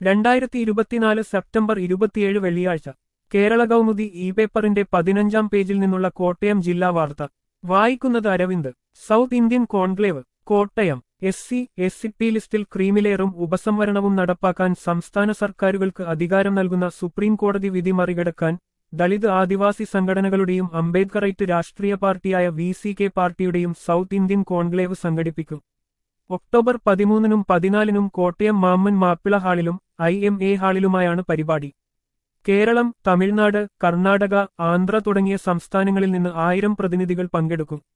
രണ്ടായിരത്തി ഇരുപത്തിനാല് സെപ്റ്റംബർ ഇരുപത്തിയേഴ് വെള്ളിയാഴ്ച കേരള കൗമുദി ഇ പേപ്പറിന്റെ പതിനഞ്ചാം പേജിൽ നിന്നുള്ള കോട്ടയം ജില്ലാ വാർത്ത വായിക്കുന്നത് Aravind South Indian conclave Kottayam S C S C P ലിസ്റ്റിൽ ക്രീമിലെയറും ഉപസംവരണവും നടപ്പാക്കാൻ സംസ്ഥാന സർക്കാരുകൾക്ക് അധികാരം നൽകുന്ന സുപ്രീം കോടതി വിധി മറികടക്കാൻ ദളിത് ആദിവാസി സംഘടനകളുടെയും അംബേദ്കറൈറ്റ് രാഷ്ട്രീയ പാർട്ടിയായ വി സി കെ പാർട്ടിയുടെയും സൗത്ത് ഇന്ത്യൻ കോൺക്ലേവ് സംഘടിപ്പിക്കും ഒക്ടോബർ പതിമൂന്നിനും പതിനാലിനും കോട്ടയം മാമ്മൻ മാപ്പിള ഹാളിലും ഐ എം എ ഹാളിലുമായാണ് പരിപാടി കേരളം തമിഴ്നാട് കർണാടക ആന്ധ്ര തുടങ്ങിയ സംസ്ഥാനങ്ങളിൽ നിന്ന് ആയിരം പ്രതിനിധികൾ പങ്കെടുക്കും